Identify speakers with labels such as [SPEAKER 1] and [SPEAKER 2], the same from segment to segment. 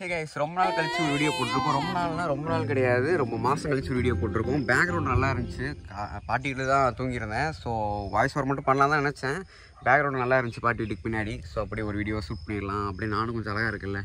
[SPEAKER 1] Hey guys ரொம்ப நாள் கழிச்சு ஒரு வீடியோ போட்டிருக்கோம் ரொம்ப நாள்னா ரொம்ப நாள் கிடையாது ரொம்ப மாதம் கழிச்சு ஒரு வீடியோ போட்டிருக்கோம் பேக்ரவுண்ட் நல்லா இருந்துச்சு கா- பாட்டி வீட்டில் தான் தூங்கியிருந்தேன் ஸோ வாய்ஸ் ஓவர் மட்டும் பண்ணலாம் தான் நினச்சேன் பேக்ரவுண்ட் நல்லா இருந்துச்சு பாட்டி வீட்டுக்கு பின்னாடி ஸோ அப்படியே ஒரு வீடியோ ஷூட் பண்ணிடலாம் அப்படியே நானும் கொஞ்சம் அழகாக இருக்குல்ல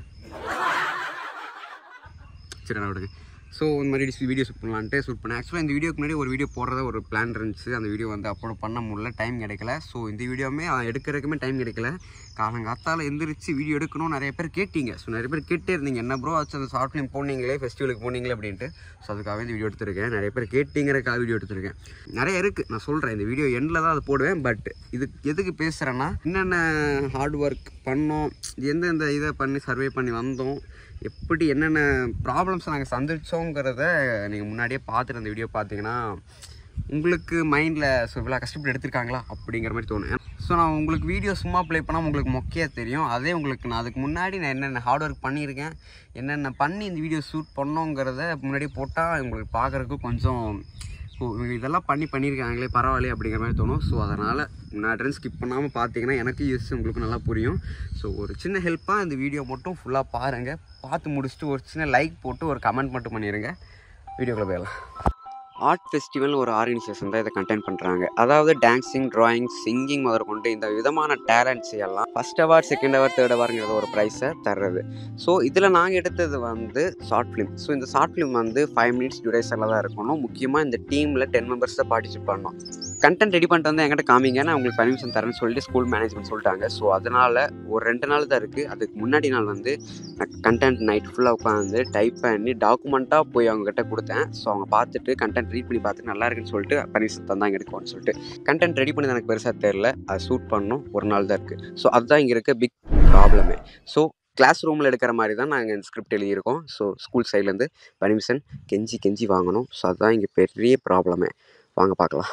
[SPEAKER 1] சரி நான் விடுங்க ஸோ இந்த மாதிரி வீடியோ ஷூட் பண்ணலான்ட்டு ஷூட் பண்ணேன் ஆக்சுவலாக இந்த வீடியோக்கு முன்னாடி ஒரு வீடியோ போடுறத ஒரு பிளான் இருந்துச்சு அந்த வீடியோ வந்து அப்லோட் பண்ண முடியல டைம் கிடைக்கல ஸோ இந்த வீடியோவுமே எடுக்கிறதுக்குமே டைம் கிடைக்கல காலங்காத்தால் எந்திரிச்சு வீடியோ எடுக்கணும் நிறைய பேர் கேட்டீங்க ஸோ நிறைய பேர் கேட்டே இருந்தீங்க என்ன ப்ரோ ஆச்சு அந்த ஷார்ட் ஃபிலிம் போனீங்களே ஃபெஸ்டிவலுக்கு போனீங்களே அப்படின்ட்டு ஸோ அதுக்காக இந்த வீடியோ எடுத்திருக்கேன் நிறைய பேர் கேட்டீங்கிறக்காக வீடியோ எடுத்திருக்கேன் நிறைய இருக்குது நான் சொல்கிறேன் இந்த வீடியோ எண்டில் தான் அது போடுவேன் பட் இது எதுக்கு பேசுகிறேன்னா என்னென்ன ஹார்ட் ஒர்க் பண்ணோம் எந்தெந்த இதை பண்ணி சர்வே பண்ணி வந்தோம் எப்படி என்னென்ன ப்ராப்ளம்ஸ் நாங்கள் சந்திச்சோங்கிறத நீங்கள் முன்னாடியே பார்த்துட்டு அந்த வீடியோ பார்த்தீங்கன்னா உங்களுக்கு மைண்டில் ஸோ இவ்வளோ கஷ்டப்பட்டு எடுத்திருக்காங்களா அப்படிங்கிற மாதிரி தோணும் ஸோ நான் உங்களுக்கு வீடியோ சும்மா ப்ளே பண்ணால் உங்களுக்கு மொக்கையாக தெரியும் அதே உங்களுக்கு நான் அதுக்கு முன்னாடி நான் என்னென்ன ஹார்ட் ஒர்க் பண்ணியிருக்கேன் என்னென்ன பண்ணி இந்த வீடியோ ஷூட் பண்ணோங்கிறத முன்னாடியே போட்டால் உங்களுக்கு பார்க்குறதுக்கு கொஞ்சம் ஓ இவங்க இதெல்லாம் பண்ணி பண்ணியிருக்காங்களே பரவாயில்லையே அப்படிங்கிற மாதிரி தோணும் ஸோ அதனால் முன்னாடி ஸ்கிப் பண்ணாமல் பார்த்தீங்கன்னா எனக்கு யூஸ் உங்களுக்கு நல்லா புரியும் ஸோ ஒரு சின்ன ஹெல்ப்பாக இந்த வீடியோ மட்டும் ஃபுல்லாக பாருங்கள் பார்த்து முடிச்சுட்டு ஒரு சின்ன லைக் போட்டு ஒரு கமெண்ட் மட்டும் பண்ணிடுங்க வீடியோக்குள்ளே போயிடலாம் ஆர்ட் ஃபெஸ்டிவல் ஒரு ஆர்கனைசேஷன் தான் இதை கண்டென்ட் பண்ணுறாங்க அதாவது டான்ஸிங் டிராயிங் சிங்கிங் முதற்கொண்டு இந்த விதமான டேலண்ட்ஸ் எல்லாம் first award second award third அவார்ங்கிறத ஒரு ப்ரைஸை தர்றது ஸோ இதில் நாங்கள் எடுத்தது வந்து ஷார்ட் ஃபிலிம் ஸோ இந்த ஷார்ட் ஃபிலிம் வந்து ஃபைவ் மினிட்ஸ் டியூரேஷனில் தான் இருக்கணும் முக்கியமாக இந்த டீமில் டென் மெம்பர்ஸ் தான் பார்ட்டிசிபேட் பண்ணோம் கண்டென்ட் ரெடி பண்ணிட்டு வந்து என்கிட்ட காமிங்க நான் உங்களுக்கு பர்மிஷன் தரேன்னு சொல்லிட்டு ஸ்கூல் மேனேஜ்மெண்ட் சொல்லிட்டாங்க ஸோ அதனால் ஒரு ரெண்டு நாள் தான் இருக்குது அதுக்கு முன்னாடி நாள் வந்து நான் கண்டென்ட் நைட் ஃபுல்லாக உட்காந்து டைப் பண்ணி டாக்குமெண்ட்டாக போய் அவங்ககிட்ட கொடுத்தேன் ஸோ அவங்க பார்த்துட்டு கண்டென்ட் ரீட் பண்ணி பார்த்துட்டு நல்லா இருக்குன்னு சொல்லிட்டு பர்மிஷன் தந்தாங்க எடுக்கணும்னு சொல்லிட்டு கண்டென்ட் ரெடி பண்ணது எனக்கு பெருசாக தெரில அது ஷூட் பண்ணணும் ஒரு நாள் தான் இருக்குது ஸோ அதுதான் இங்கே இருக்க பிக் ப்ராப்ளமே ஸோ கிளாஸ் ரூமில் எடுக்கிற மாதிரி தான் நாங்கள் இந்த ஸ்கிரிப்ட் எழுதியிருக்கோம் ஸோ ஸ்கூல் சைட்லேருந்து பர்மிஷன் கெஞ்சி கெஞ்சி வாங்கணும் ஸோ அதுதான் இங்கே பெரிய ப்ராப்ளமே வாங்க பார்க்கலாம்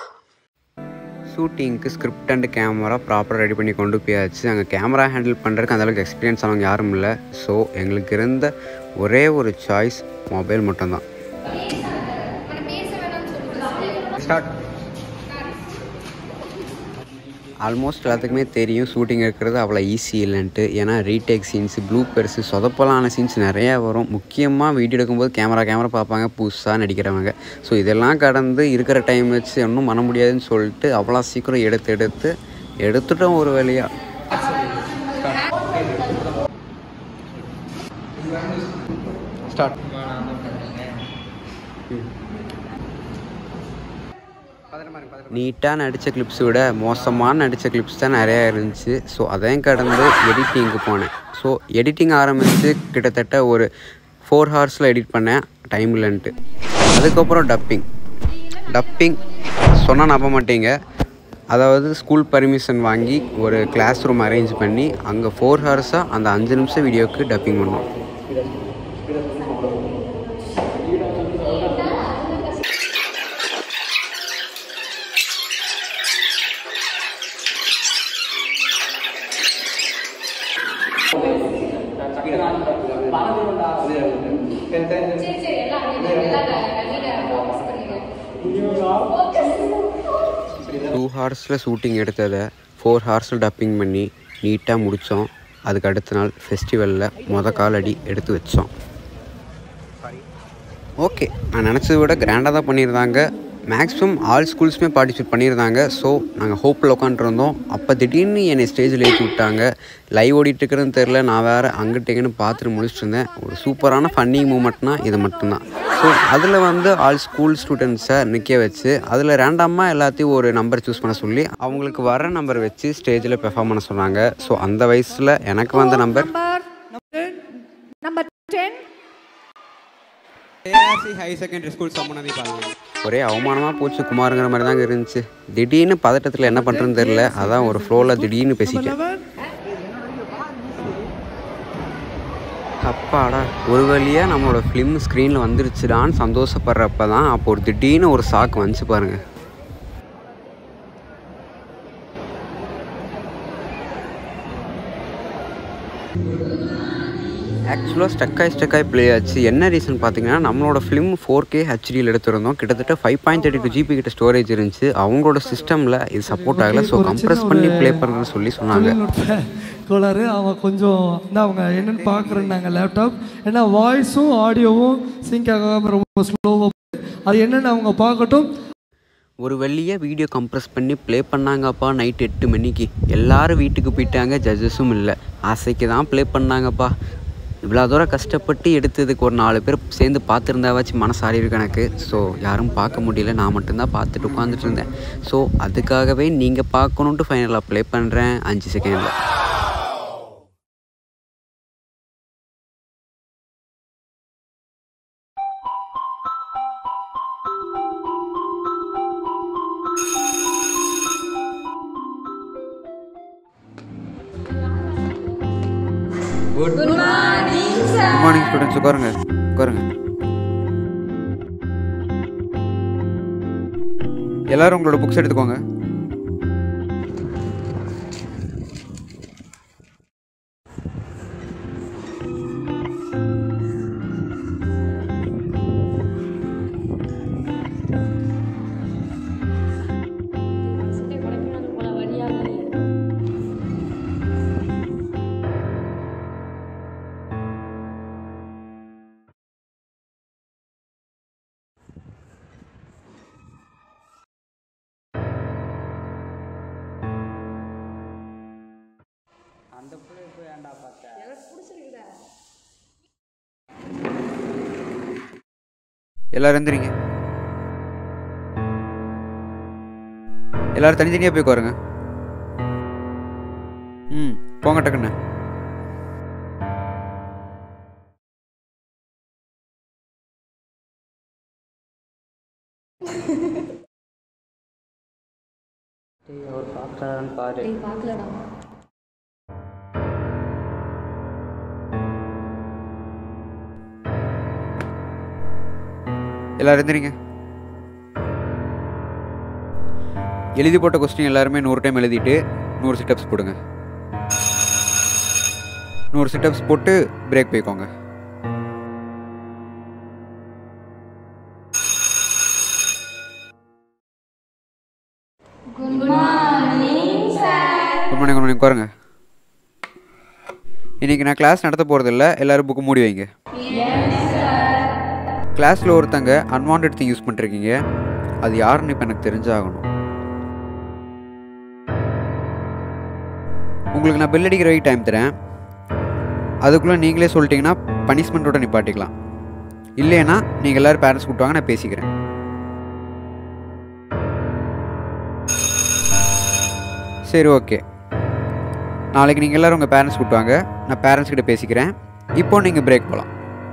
[SPEAKER 1] ஷூட்டிங்க்கு ஸ்கிரிப்ட் அண்ட் கேமரா ப்ராப்பராக ரெடி பண்ணி கொண்டு போயாச்சு அங்கே கேமரா ஹேண்டில் பண்ணுறதுக்கு அந்தளவுக்கு எக்ஸ்பீரியன்ஸ் ஆனவங்க யாரும் இல்லை ஸோ எங்களுக்கு இருந்த ஒரே ஒரு சாய்ஸ் மொபைல் மட்டும்தான் ஸ்டார்ட் ஆல்மோஸ்ட் எல்லாத்துக்குமே தெரியும் ஷூட்டிங் இருக்கிறது அவ்வளோ ஈஸி இல்லைன்ட்டு ஏன்னா ரீடேக் சீன்ஸ் ப்ளூ பெருசு சொதப்பலான சீன்ஸ் நிறையா வரும் முக்கியமாக வீடியோ எடுக்கும்போது கேமரா கேமரா பார்ப்பாங்க புதுசாக நடிக்கிறவங்க ஸோ இதெல்லாம் கடந்து இருக்கிற டைம் வச்சு ஒன்றும் பண்ண முடியாதுன்னு சொல்லிட்டு அவ்வளோ சீக்கிரம் எடுத்து எடுத்து எடுத்துட்டோம் ஒரு வழியாக ஸ்டார்ட் நீட்டாக நடித்த கிளிப்ஸ் விட மோசமான நடித்த கிளிப்ஸ் தான் நிறையா இருந்துச்சு ஸோ அதையும் கடந்து எடிட்டிங்க்கு போனேன் ஸோ எடிட்டிங் ஆரம்பித்து கிட்டத்தட்ட ஒரு ஃபோர் ஹவர்ஸில் எடிட் பண்ணேன் டைம் இல்லைன்ட்டு அதுக்கப்புறம் டப்பிங் டப்பிங் சொன்னால் நம்ப மாட்டீங்க அதாவது ஸ்கூல் பர்மிஷன் வாங்கி ஒரு கிளாஸ் ரூம் அரேஞ்ச் பண்ணி அங்கே ஃபோர் ஹவர்ஸாக அந்த அஞ்சு நிமிஷம் வீடியோவுக்கு டப்பிங் பண்ணோம் டூ ஹார்ஸில் ஷூட்டிங் எடுத்ததை ஃபோர் ஹார்ஸில் டப்பிங் பண்ணி நீட்டாக முடித்தோம் அதுக்கு அடுத்த நாள் ஃபெஸ்டிவலில் மொத காலடி எடுத்து வச்சோம் ஓகே நான் நினச்சதை விட கிராண்டாக தான் பண்ணியிருந்தாங்க மேக்ஸிமம் ஆல் ஸ்கூல்ஸுமே பார்ட்டிசிபேட் பண்ணியிருந்தாங்க ஸோ நாங்கள் ஹோப்பில் உட்காந்துருந்தோம் அப்போ திடீர்னு என்னை ஸ்டேஜில் ஏற்றி விட்டாங்க லைவ் ஓடிட்டுருக்குறதுன்னு தெரில நான் வேறு அங்கிட்ட இங்கன்னு பார்த்துட்டு முடிச்சுட்டு இருந்தேன் ஒரு சூப்பரான ஃபன்னி மூமெண்ட்னா இது மட்டும்தான் ஸோ அதில் வந்து ஆல் ஸ்கூல் ஸ்டூடெண்ட்ஸை நிற்க வச்சு அதில் ரேண்டமாக எல்லாத்தையும் ஒரு நம்பர் சூஸ் பண்ண சொல்லி அவங்களுக்கு வர நம்பர் வச்சு ஸ்டேஜில் பெர்ஃபார்ம் பண்ண சொன்னாங்க ஸோ அந்த வயசில் எனக்கு வந்த number
[SPEAKER 2] Number number 10.
[SPEAKER 1] ARC high secondary school சம்மனதி பாருங்க ஒரே அவமானமாக போச்சு குமாருங்கிற மாதிரி தாங்க இருந்துச்சு திடீர்னு பதட்டத்தில் என்ன பண்ணுறதுன்னு தெரில அதான் ஒரு ஃப்ளோவில் திடீர்னு பேசிட்டேன் அப்பாடா ஒரு வழியாக நம்மளோட ஃபிலிம் ஸ்க்ரீனில் வந்துருச்சுடான்னு சந்தோஷப்படுறப்ப தான் அப்போ ஒரு திடீர்னு ஒரு சாக்கு வந்துச்சு பாருங்க ஆக்சுவலாக ஸ்டக்காய் ஸ்டக்காய் ப்ளே ஆச்சு என்ன ரீசன் பார்த்தீங்கன்னா நம்மளோட ஃபிலிம் ஃபோர் கே ஹெச்டியில் எடுத்திருந்தோம் கிட்டத்தட்ட five point thirty two GB கிட்ட ஸ்டோரேஜ் இருந்துச்சு அவங்களோட சிஸ்டமில் இது சப்போர்ட் ஆகலை ஸோ கம்ப்ரஸ் பண்ணி ப்ளே பண்ணுறதுன்னு சொல்லி சொன்னாங்க
[SPEAKER 3] தொழில்நுட்ப கோளாறு அவன் கொஞ்சம் வந்து அவங்க என்னென்னு பார்க்குறேன்னாங்க லேப்டாப் ஏன்னா வாய்ஸும் ஆடியோவும் சிங்க் ஆகாமல் ரொம்ப ஸ்லோவாக அது என்னென்னு அவங்க பார்க்கட்டும்
[SPEAKER 1] ஒரு வெள்ளியை வீடியோ கம்ப்ரஸ் பண்ணி ப்ளே பண்ணாங்கப்பா நைட் எட்டு மணிக்கு எல்லாரும் வீட்டுக்கு போயிட்டாங்க ஜட்ஜஸும் இல்லை ஆசைக்கு தான் ப்ளே பண்ணாங்கப்பா இவ்வளோ தூரம் கஷ்டப்பட்டு எடுத்ததுக்கு ஒரு நாலு பேர் சேர்ந்து பார்த்துருந்தாவாச்சும் மனசாரி இருக்கு எனக்கு ஸோ யாரும் பார்க்க முடியல நான் மட்டும்தான் பார்த்துட்டு உட்காந்துட்டு இருந்தேன் ஸோ அதுக்காகவே நீங்கள் பார்க்கணுன்ட்டு ஃபைனலாக ப்ளே பண்ணுறேன் அஞ்சு செகண்டில் குட் மார்னிங் ஸ்டூடெண்ட்ஸ் உட்காருங்க உட்காருங்க எல்லாரும் உங்களோட புக்ஸ் எடுத்துக்கோங்க எல்லாரும் எந்திரிங்க எல்லாரும் தனித்தனியாக போய் உட்காருங்க ம் போங்க டக்குன்னு எல்லாரும் எந்திரிங்க எழுதி போட்ட கொஸ்டின் எல்லாருமே நூறு டைம் எழுதிட்டு நூறு சிட்டப்ஸ் போடுங்க நூறு சிட்டப்ஸ் போட்டு பிரேக் போய்க்கோங்க குட் மார்னிங் குட் மார்னிங் உட்காருங்க இன்னைக்கு நான் கிளாஸ் நடத்த போகிறதில்ல எல்லாரும் புக்கு மூடி வைங்க கிளாஸில் ஒருத்தங்க அன்வான்ட் திங் யூஸ் பண்ணிருக்கீங்க அது யாருன்னு இப்போ எனக்கு தெரிஞ்சாகணும் உங்களுக்கு நான் பில் அடிக்கிற வரைக்கும் டைம் தரேன் அதுக்குள்ளே நீங்களே சொல்லிட்டீங்கன்னா பனிஷ்மெண்ட்டோட நிப்பாட்டிக்கலாம் இல்லைன்னா நீங்கள் எல்லோரும் பேரண்ட்ஸ் கூப்பிட்டு நான் பேசிக்கிறேன் சரி ஓகே நாளைக்கு நீங்கள் எல்லோரும் உங்கள் பேரண்ட்ஸ் கூப்பிட்டு வாங்க நான் பேரண்ட்ஸ் கிட்ட பேசிக்கிறேன் இப்போ நீங்கள் பிரேக் போகலாம்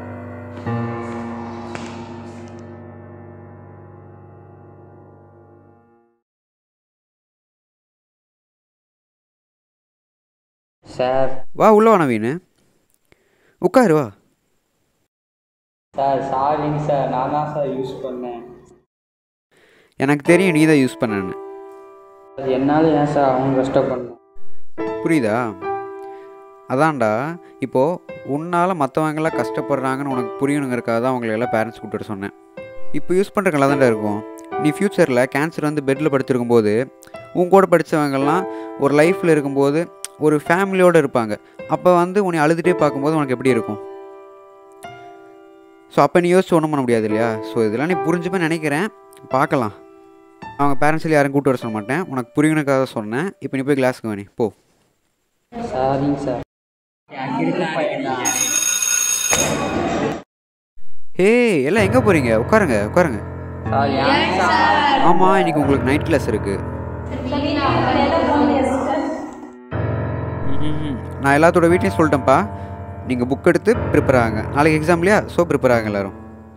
[SPEAKER 4] சார்
[SPEAKER 1] வா உள்ள வா நவீன் உட்காரு வா
[SPEAKER 4] சார் சாரிங்க சார் நான் தான் சார் யூஸ் பண்ணேன்
[SPEAKER 1] எனக்கு தெரியும் நீ தான் யூஸ் பண்ணேன்னு
[SPEAKER 4] அது என்னால் ஏன் சார் அவங்க கஷ்டப்படணும்
[SPEAKER 1] புரியுதா அதான்டா இப்போது உன்னால் மற்றவங்களாம் கஷ்டப்படுறாங்கன்னு உனக்கு புரியணுங்கிறக்காக தான் அவங்களை எல்லாம் பேரண்ட்ஸ் கூப்பிட்டு சொன்னேன் இப்போ யூஸ் பண்ணுறதுல தான்டா இருக்கும் நீ ஃப்யூச்சரில் கேன்சர் வந்து பெட்டில் படுத்திருக்கும்போது உன் கூட படித்தவங்கெல்லாம் ஒரு லைஃப்பில் இருக்கும்போது ஒரு ஃபேமிலியோடு இருப்பாங்க அப்போ வந்து உன்னை அழுதுகிட்டே பார்க்கும்போது உனக்கு எப்படி இருக்கும் ஸோ அப்போ நீ யோசிச்சு ஒன்றும் பண்ண முடியாது இல்லையா ஸோ இதெல்லாம் நீ புரிஞ்சுப்பேன் நினைக்கிறேன் பார்க்கலாம் அவங்க பேரண்ட்ஸில் யாரும் கூப்பிட்டு வர சொல்ல மாட்டேன் உனக்கு புரியணுக்காக தான் சொன்னேன் இப்போ நீ போய் கிளாஸுக்கு வேணி போ
[SPEAKER 4] சாரிங்க சார் எனக்கு இருக்க பையன்
[SPEAKER 1] ஹே எல்லாம் எங்கே போகிறீங்க உட்காருங்க உட்காருங்க
[SPEAKER 4] சார் ஏன் சார்
[SPEAKER 1] ஆமாம் இன்னைக்கு உங்களுக்கு நைட் கிளாஸ் இருக்குது நான் எல்லாத்தோட வீட்லையும் சொல்லிட்டேன்ப்பா நீங்கள் புக் எடுத்து ப்ரிப்பேர் ஆகுங்க நாளைக்கு எக்ஸாம் இல்லையா ஸோ ப்ரிப்பேர் ஆகுங்க எல்லாரும்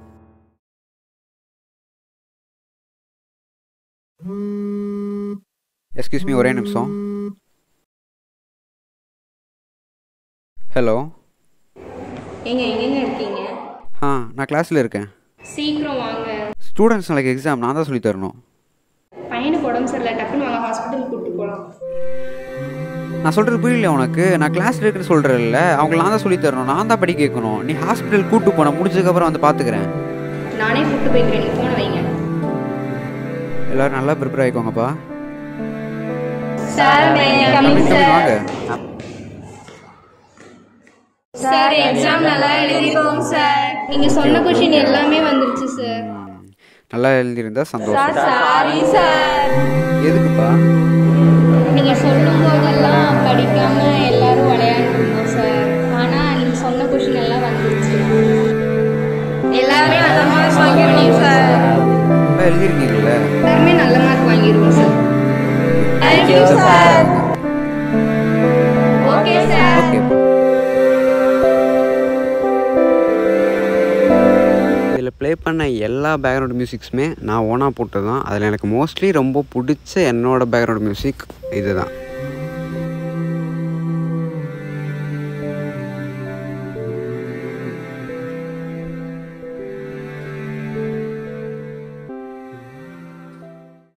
[SPEAKER 1] எஸ்கியூஸ் மீ ஒரே நிமிஷம் ஹலோ
[SPEAKER 5] ஏங்க எங்கெங்க இருக்கீங்க
[SPEAKER 1] ஆ நான் கிளாஸில் இருக்கேன்
[SPEAKER 5] சீக்கிரம் வாங்க
[SPEAKER 1] ஸ்டூடெண்ட்ஸ் நாளைக்கு எக்ஸாம் நான் தான் சொல்லித் தரணும்
[SPEAKER 5] பையனுக்கு உடம்பு சரியில்லை டக்குன்னு வாங்க ஹாஸ்பிட்டல் கூப்பிட்டு போகலாம்
[SPEAKER 1] நான் சொல்கிறது புரியல உனக்கு நான் கிளாஸில் இருக்குன்னு சொல்கிறேன்ல அவங்க நான் தான் சொல்லி தரணும் நான் தான் படிக்க வைக்கணும் நீ ஹாஸ்பிட்டல் கூட்டு போன முடிச்சதுக்கப்புறம் வந்து பார்த்துக்கிறேன்
[SPEAKER 5] நானே கூப்பிட்டு போய்க்கிறேன் நீ ஃபோனை வைங்க
[SPEAKER 1] எல்லோரும் நல்லா ப்ரிப்பேர் ஆகிக்கோங்கப்பா
[SPEAKER 5] சார் கமிங் சார்
[SPEAKER 1] வாங்க
[SPEAKER 5] சார் எக்ஸாம் நல்லா எழுதிருக்கோம் சார் நீங்க சொன்ன கொஷின் எல்லாமே வந்துருச்சு சார்
[SPEAKER 1] நல்லா எழுதியிருந்தா சந்தோஷம்
[SPEAKER 5] சாரி சார்
[SPEAKER 1] எதுக்குப்பா
[SPEAKER 5] நீங்க சொல்லும் போதெல்லாம் படிக்காம எல்லாரும் விளையாண்டுருந்தோம் சார் ஆனா நீங்க சொன்ன கொஷின் எல்லாம் வந்துருச்சு எல்லாருமே நல்ல மார்க் வாங்கிருக்கோம் சார்
[SPEAKER 1] நல்லா எழுதிருக்கீங்கல்ல
[SPEAKER 5] எல்லாருமே நல்ல மார்க் வாங்கிருக்கோம் sir thank you sir okay sir
[SPEAKER 1] ஓகேப்பா இதில் ப்ளே பண்ண எல்லா பேக்ரவுண்ட் மியூசிக்ஸுமே நான் ஓனாக போட்டது தான் அதில் எனக்கு மோஸ்ட்லி ரொம்ப பிடிச்ச என்னோட பேக்ரவுண்ட் மியூசிக் இதுதான்